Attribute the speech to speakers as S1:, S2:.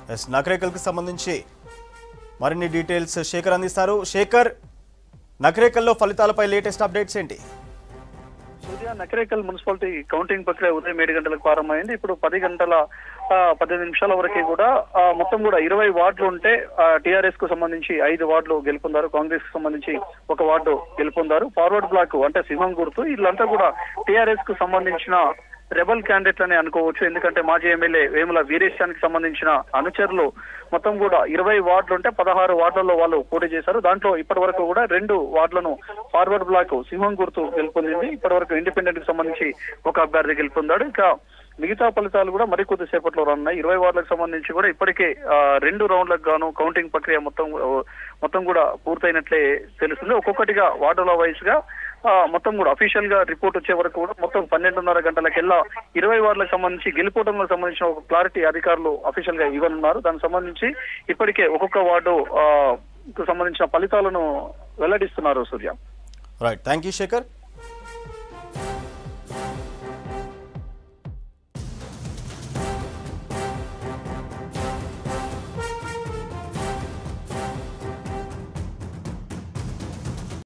S1: yes నకరేకల్కి సంబంధించి మరిన్ని details Shekhar అందిస్తారు శేఖర్ నకరేకల్లో ఫలితాలపై లేటెస్ట్ అప్డేట్స్ ఏంటి
S2: సూర్య నకరేకల్ మున్సిపాలిటీ కౌంటింగ్ ప్రక్రియ ఉదయం ఏడు గంటలకు ప్రారంభమైంది ఇప్పుడు పది గంటల ఆ, పద్దెనిమిది నిమిషాల వరకు కూడా ఆ, మొత్తం కూడా ఇరవై వార్డులు ఉంటే టిఆర్ఎస్ కు సంబంధించి ఐదు వార్డులు గెలుపొందారు కాంగ్రెస్ కు సంబంధించి ఒక వార్డు గెలుపొందారు ఫార్వర్డ్ బ్లాక్ అంటే సింహం గుర్తు వీళ్ళంతా కూడా టిఆర్ఎస్ కు సంబంధించిన రెబల్ క్యాండిడేట్ అని అనుకోవచ్చు ఎందుకంటే మాజీ ఎమ్మెల్యే వేముల వీరేశానికి సంబంధించిన అనుచరులు మొత్తం కూడా ఇరవై వార్డులు ఉంటే పదహారు వార్డులలో వాళ్ళు పోటీ చేశారు దాంట్లో ఇప్పటి వరకు కూడా రెండు వార్డులను ఫార్వర్డ్ బ్లాక్ సింహం గుర్తు గెలుపొందింది ఇప్పటి వరకు ఇండిపెండెంట్ కి సంబంధించి ఒక అభ్యర్థి గెలుపొందాడు ఇంకా మిగతా ఫలితాలు కూడా మరి కొద్దిసేపట్లో రానున్నాయి ఇరవై వార్డులకు సంబంధించి కూడా ఇప్పటికే ఆ, రెండు రౌండ్లకు గాను కౌంటింగ్ ప్రక్రియ మొత్తం ఆ, మొత్తం కూడా పూర్తయినట్లే తెలుస్తుంది ఒక్కొక్కటిగా వార్డుల వైజ్ గా ఆ, మొత్తం కూడా అఫీషియల్ గా రిపోర్ట్ వచ్చే వరకు కూడా మొత్తం పన్నెండున్నర గంటలకెల్లా ఇరవై వార్డులకు సంబంధించి గెలుపోవడంలో సంబంధించిన ఒక క్లారిటీ అధికారులు అఫీషియల్ గా ఇవ్వనున్నారు దానికి సంబంధించి ఇప్పటికే ఒక్కొక్క వార్డు ఆ, కు సంబంధించిన ఫలితాలను వెల్లడిస్తున్నారు Surya
S1: right thank you Shekhar